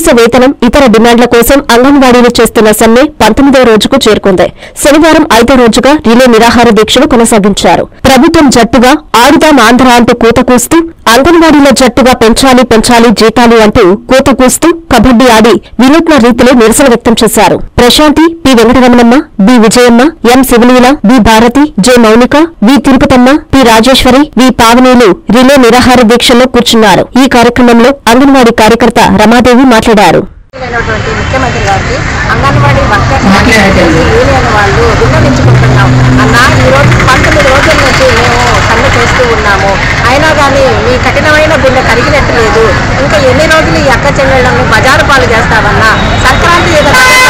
కనీస వేతనం ఇతర డిమాండ్ల కోసం అంగన్వాడీలు చేస్తున్న సమ్మె పంతొమ్మిదవ రోజుకు చేరుకుంది శనివారం ఐదో రోజుగా రిలే నిరాహార దీక్షలు కొనసాగించారు ప్రభుత్వం జట్టుగా ఆడుదాం ఆంధ్ర అంటూ కూత కూస్తూ అంగన్వాడీల జట్టుగా పెంచాలి పెంచాలి జీతాలు అంటూ కూత కూస్తూ కబడ్డీ ఆడి వినూత్న రీతిలో నిరసన వ్యక్తం చేశారు Prashanthi P Venkataramanamma B Vijayamma M Sivaleela B Bharathi J Mounika V Tirupatamma P Rajeswari V పావనీలు రిలే నిరాహార దీక్షల్లో కూర్చున్నారు ఈ కార్యక్రమంలో అంగన్వాడీ కార్యకర్త రమాదేవి మాట్లాడారు అయినటువంటి ముఖ్యమంత్రి గారికి అంగన్వాడీ వర్కర్స్ యూనియన్ వాళ్ళు విన్నవించుకుంటున్నాం అన్న ఈ రోజు పంతొమ్మిది రోజుల నుంచి మేము సమ్మె చేస్తూ ఉన్నాము అయినా కానీ మీ కఠినమైన గుండె కరిగినట్టు లేదు ఇంకా ఎన్ని రోజులు ఈ అక్క చెల్లెళ్ళని బజారు పాలు చేస్తామన్నా సంక్రాంతి ఏదో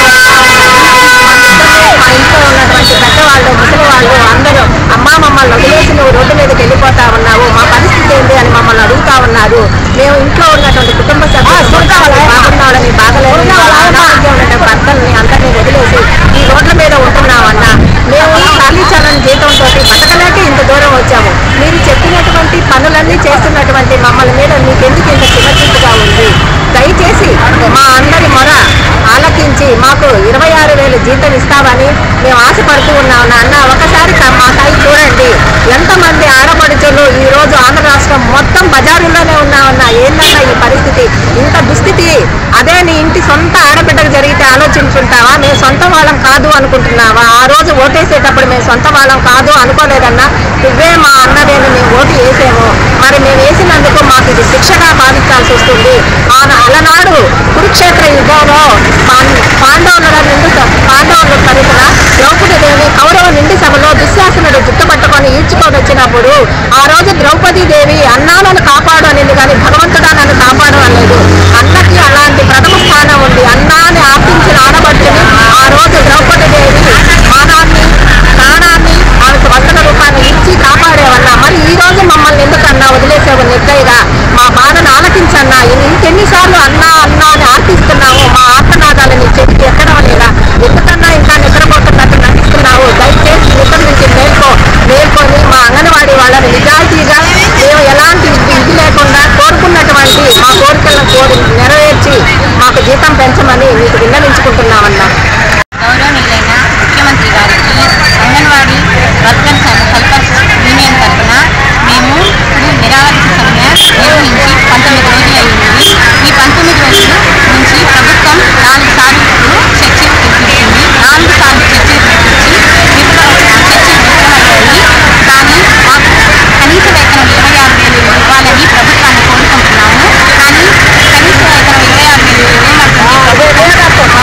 మా ఇంట్లో ఉన్నటువంటి పెద్దవాళ్ళు ముసలి వాళ్ళు అందరూ అమ్మా మమ్మల్ని వదిలేసి నువ్వు రోడ్డు మీదకి వెళ్ళిపోతా ఉన్నావు మా పరిస్థితి ఏంటి అని మమ్మల్ని అడుగుతా ఉన్నారు మేము ఇంట్లో ఉన్నటువంటి కుటుంబ సభ్యులు బాగున్నాడని బాగలేదు అనారోగ్యం ఉన్నటువంటి భర్తల్ని అందరినీ వదిలేసి ఈ రోడ్ల మీద ఉంటున్నామన్నా మేము ఈ ఖాళీచాలని జీతంతో బతకలేక ఇంత దూరం వచ్చాము మీరు చెప్పినటువంటి పనులన్నీ చేస్తున్నటువంటి మమ్మల్ని మీద మీకెందుకు ఇంత చిన్నచిట్టుగా ఉంది దయచేసి మా అందరి మొర ఆలకించి మాకు ఇరవై ఆరు వేలు జీతం ఇస్తామని మేము ఆశపడుతూ ఉన్నాం అన్న ఒకసారి క- మా సైడ్ చూడండి ఎంతమంది ఆడపడుచులు ఈ రోజు ఆంధ్ర రాష్ట్రం మొత్తం బజారుల్లోనే ఉన్నామన్న ఏందన్నా ఈ పరిస్థితి ఇంత దుస్థితి అదే నీ ఇంటి సొంత ఆడబిడ్డకు జరిగితే ఆలోచించుకుంటావా మేము సొంత వాళ్ళం కాదు అనుకుంటున్నావా ఆ రోజు ఓటేసేటప్పుడు మేము సొంత వాళ్ళం కాదు అనుకోలేదన్నా నువ్వే మా అన్నదేని మేము ఓటు వేసాము మరి మేము వేసినందుకు మాకు ఇది శిక్షగా భావించాల్సి వస్తుంది ఆ- అలనాడు కురుక్షేత్ర యుద్ధంలో పాం- పాండవుల నిండు పాండవుల తరపున ద్రౌపది దేవి కౌరవ నిండి సభలో దుశ్శాసనుడు జుట్టు పట్టుకొని ఈడ్చుకొని వచ్చినప్పుడు ఆ రోజు ద్రౌపది దేవి అన్నా నన్ను కాపాడు అనింది కానీ భగవంతుడా నన్ను కాపాడు అనలేదు అన్నకి అలాంటి ప్రథమ స్థానం ఉంది అన్నాన్ని ఆర్పించిన ఆడబడుచుని ఆ రోజు ద్రౌపది దేవి మానాన్ని ప్రాణాన్ని ఆమెకు వందల రూపాయలు ఇచ్చి కాపాడేవన్నా మరి ఈ రోజు మమ్మల్ని ఎందుకన్నా వదిలేసావు నిర్దయగా మా బాధను ఆలకించన్నా ఇన్- ఇంకెన్నిసార్లు అన్నా అన్నా అని ఆర్పిస్తున్నావు మా ఆత్మనాదాలని చెవికి ఎక్కడం లేదా ఎందుకన్నా ఇంకా నిద్రపోతున్నట్టు నటిస్తున్నావు దయచేసి నిద్ర నుంచి మేల్కో మేల్కొని మా అంగన్వాడీ వాళ్ళని నిజాయితీగా మేము ఎలాంటి ఇది ఇది లేకుండా కోరుకున్నటువంటి మా కోరికలను కోరి నెరవేర్చి మాకు జీతం పెంచమని మీకు విన్నవించుకుంటున్నామన్నా గౌరవనీయులైన ముఖ్యమంత్రి గారికి anganwadi workers and helpers union తరఫున మేము ఇప్పుడు నిరాహారిక సమ్మె నిర్వహించి పంతొమ్మిది రోజులు అయ్యింది ఈ పంతొమ్మిది రోజులు నుంచి ప్రభుత్వం నాలుగు సార్లు చర్చలు పిలిపించింది నాలుగు సార్లు చర్చలు పిలిపించి విఫల చర్చలు విఫలమయ్యాయి కానీ మాకు కనీస వేతనం ఇరవై ఆరు వేలు ఇవ్వాలని ప్రభుత్వాన్ని కోరుకుంటున్నాము కానీ కనీస వేతనం ఇరవై ఆరు వేలు ఇవ్వమంటుంది ప్రభుత్వం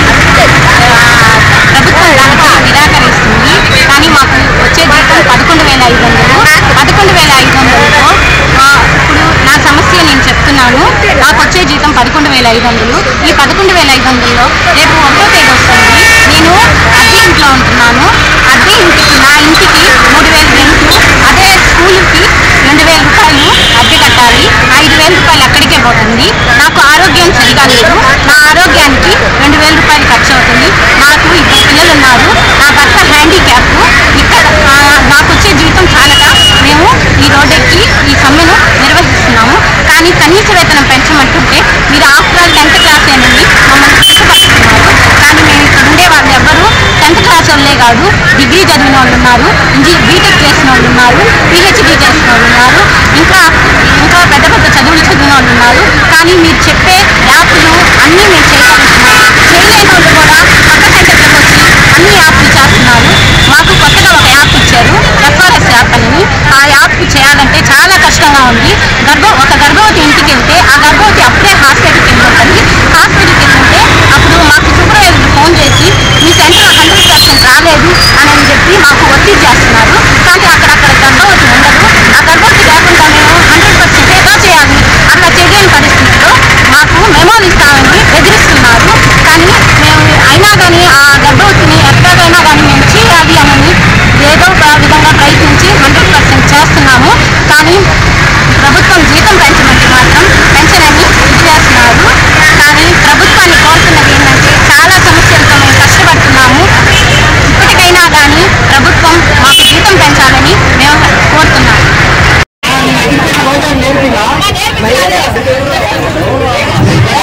ప్రభుత్వం దానికి నిరాకరిస్తుంది కానీ మాకు వచ్చే జీతం పదకొండు వేల ఐదు వందలు పదకొండు వేల ఐదు వందలతో మా ఇప్పుడు నా సమస్య నేను చెప్తున్నాను నాకు వచ్చే జీతం పదకొండు వేల ఐదు వందలు ఈ పదకొండు వేల ఐదు వందల్లో రేపు ఒకటో తేదీ వస్తుంది నేను అద్దె ఇంట్లో ఉంటున్నాను అద్దె ఇంటికి నా ఇంటికి మూడు వేలు రెంట్ అదే స్కూల్కి రెండు వేల రూపాయలు అద్దె కట్టాలి ఐదు వేల రూపాయలు అక్కడికే పోతుంది నాకు ఆరోగ్యం సరిగా లేదు నా ఆరోగ్యానికి రెండు వేల రూపాయలు ఖర్చు అవుతుంది నాకు ఇద్దరు పిల్లలు ఉన్నారు నా భర్త హ్యాండిక్యాప్ ఇక్కడ ఆ, నాకు వచ్చే జీవితం చాలక మేము ఈ రోడ్డెక్కి ఈ సమ్మెను నిర్వహిస్తున్నాము కానీ కనీస వేతనం పెంచమంటుంటే మీరు ఆఫ్టర్ ఆల్ టెన్త్ క్లాస్ ఏనండి మమ్మల్ని కష్టపడుతున్నారు కానీ మేము ఇక్కడ ఉండే వాళ్ళు ఎవ్వరు టెన్త్ క్లాస్ వాళ్ళే కాదు డిగ్రీ చదివిన వాళ్ళు ఉన్నారు ఇంజీ బీటెక్ చేసిన వాళ్ళు ఉన్నారు పిహెచ్డీ చేసిన వాళ్ళు ఉన్నారు ఇంకా ఇంకా పెద్ద పెద్ద చదువులు చదివిన వాళ్ళు ఉన్నారు కానీ మీరు చెప్పే యాప్లు అన్నీ మేము చేయగలుగుతున్నాం చేయలేని వాళ్ళు కూడా పక్క సెంటర్లకు వచ్చి అన్ని యాప్లు చేస్తున్నారు మాకు కొత్తగా ఒక యాప్ ఇచ్చారు ఎఫ్ఆర్ఎస్ యాప్ అని ఆ యాప్ చేయాలంటే చాలా కష్టంగా ఉంది గర్భ ఒక గర్భవతి ఇంటికి వెళ్తే ఆ గర్భవతి అప్పుడే హాస్పిటల్కి వెళ్ళి ఉంటుంది హాస్పిటల్కి వెళ్తుంటే అప్పుడు మాకు సూపర్వైజర్ ఫోన్ చేసి మీ సెంటర్ హండ్రెడ్ పర్సెంట్ రాలేదు అని అని చెప్పి మాకు ఒత్తిడి చేస్తున్నారు కానీ అక్కడ అక్కడ గర్భవతి ఉండదు ఆ గర్భవతి లేకుండా మేము హండ్రెడ్ పర్సెంట్ ఏదో చేయాలి అట్లా చేయలేని పరిస్థితిలో మాకు మెమోలు ఇస్తామని బెదిరిస్తున్నారు కానీ మేము అయినా కానీ ఆ గర్భవతిని ఎట్లాగైనా కానీ మేము చేయాలి అని ఏదో ఒక విధంగా ప్రయత్నించి హండ్రెడ్ పర్సెంట్ చేస్తున్నాము కానీ ప్రభుత్వం జీతం పెంచమంటే మాత్రం పెంచనని ఇచ్చేస్తున్నారు కానీ ప్రభుత్వాన్ని కోరుతున్నది ఏంటంటే చాలా సమస్యలతో మేము కష్టపడుతున్నాము ఇప్పటికైనా కానీ ప్రభుత్వం మాకు జీతం పెంచాలని మేము కోరుతున్నాము నేర్పినా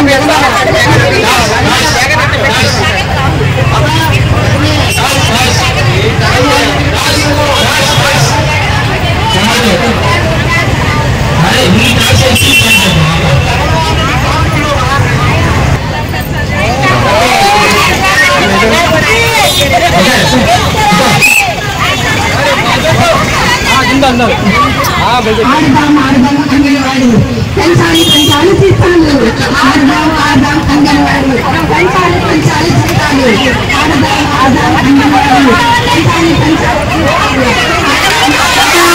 ఆడదాం ఆడదాం అంగన్వాడి పెంచాలి పెంచాలి జీతాలు ఆడదాం ఆడదాం అంగన్వాడి పెంచాలి పెంచాలి జీతాలు ఆడదాం ఆడదాం అంగన్వాడి పెంచాలి పెంచాలి జీతాలు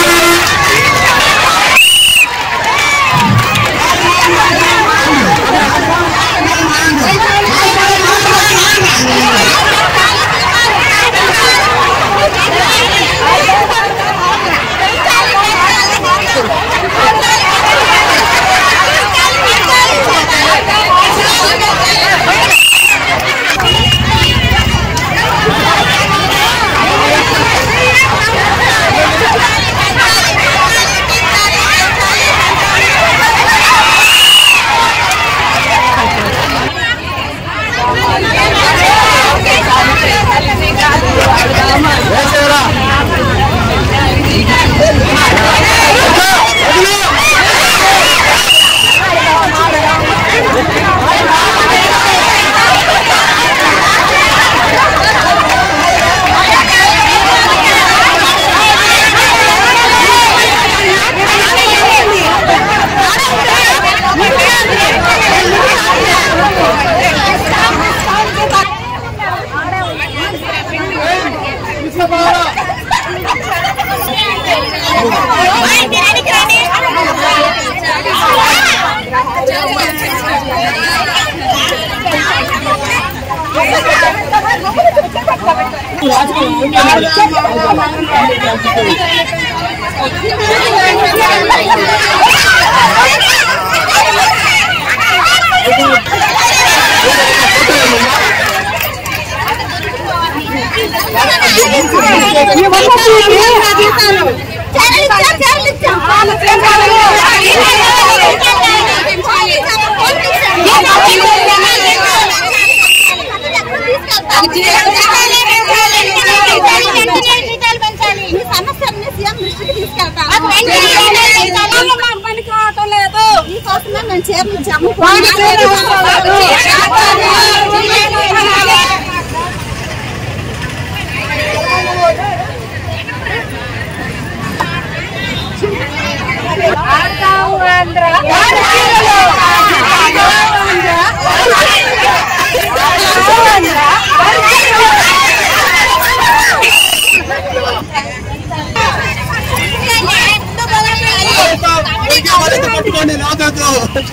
పట్టుకోండి నాతో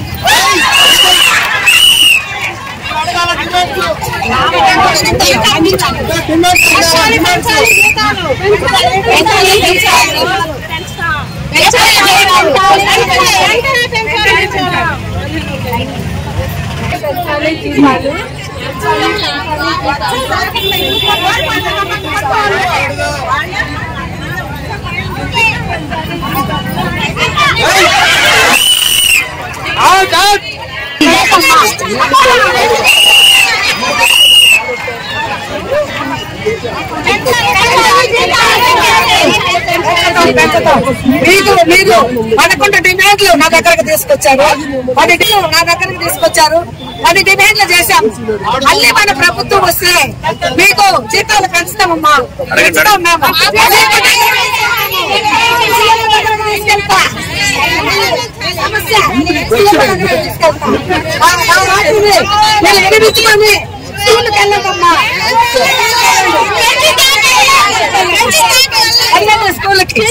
మీకు మీకు పదకొండు డిమాండ్లు నా దగ్గరకు తీసుకొచ్చారు పది డిమాండ్లు నా దగ్గరకు తీసుకొచ్చారు పది డిమాండ్లు చేశాం మళ్ళీ మన ప్రభుత్వం వస్తే మీకు జీతాలు పెంచుతామమ్మా పెంచుతాం మేము తీసుకెళ్తా. సమస్య. తీసుకెళ్తా. ఆ, ఆ వాటిని మీరు వినిపించుకొని స్కూల్కి వెళ్ళకమ్మా వెళ్ళండి స్కూల్కి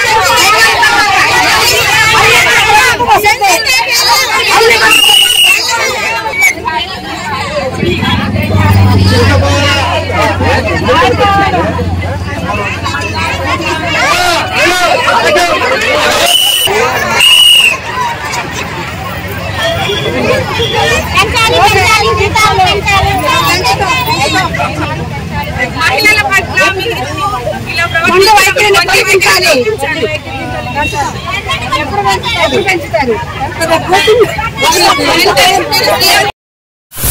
మహిళల పట్ల ముందు వైఖరిని పరిగణించాలి. ఎప్పుడు పెంచుతారు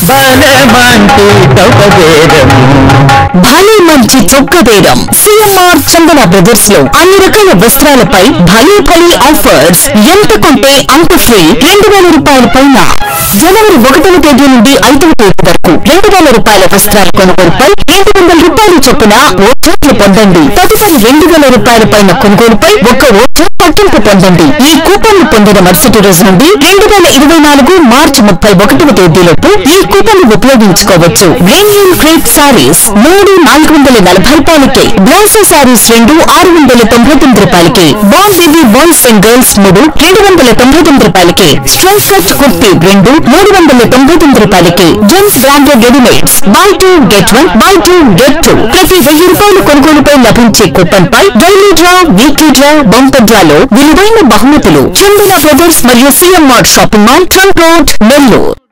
బలమంటి తొకబేరము భలే మంచి చొక్క బేరం సిఎంఆర్ చందన బ్రదర్స్ లో అన్ని రకాల వస్త్రాలపై భలే భలే ఆఫర్స్ ఎంత కొంటే అంత ఫ్రీ రెండు వేల రూపాయల పైన జనవరి ఒకటవ తేదీ నుండి ఐదవ తేదీ వరకు రెండు వేల రూపాయల వస్త్రాల కొనుగోలుపై రెండు వందల రూపాయలు చొప్పున ఓట్లు పొందండి తదుపరి రెండు వేల రూపాయల పైన కొనుగోలుపై ఒక ఓట్లు పట్టింపు పొందండి ఈ కూపన్లు పొందిన మరుసటి రోజు నుండి రెండు వేల ఇరవై నాలుగు మార్చి ముప్పై ఒకటవ తేదీలోపు ఈ కూపన్లు ఉపయోగించుకోవచ్చు రేంజింగ్ క్రేప్ సారీస్ మూడు నాలుగు వందల నలభై రూపాయలకి బ్లౌజర్ సారీస్ రెండు ఆరు వందల తొంభై తొమ్మిది రూపాయలకి ball baby boys and girls మూడు రెండు వందల తొంభై తొమ్మిది రూపాయలకి స్ట్రైట్ కట్ కుర్తీ రెండు మూడు వందల తొంభై తొమ్మిది రూపాయలకి gents branded readymades buy two get one buy two get two ప్రతి వెయ్యి రూపాయల కొనుగోలుపై లభించే కూపన్ పై daily draw weekly draw bumper డ్రాలో విలువైన బహుమతులు చందన బ్రదర్స్ మరియు CMR shopping mall trunk road Nellore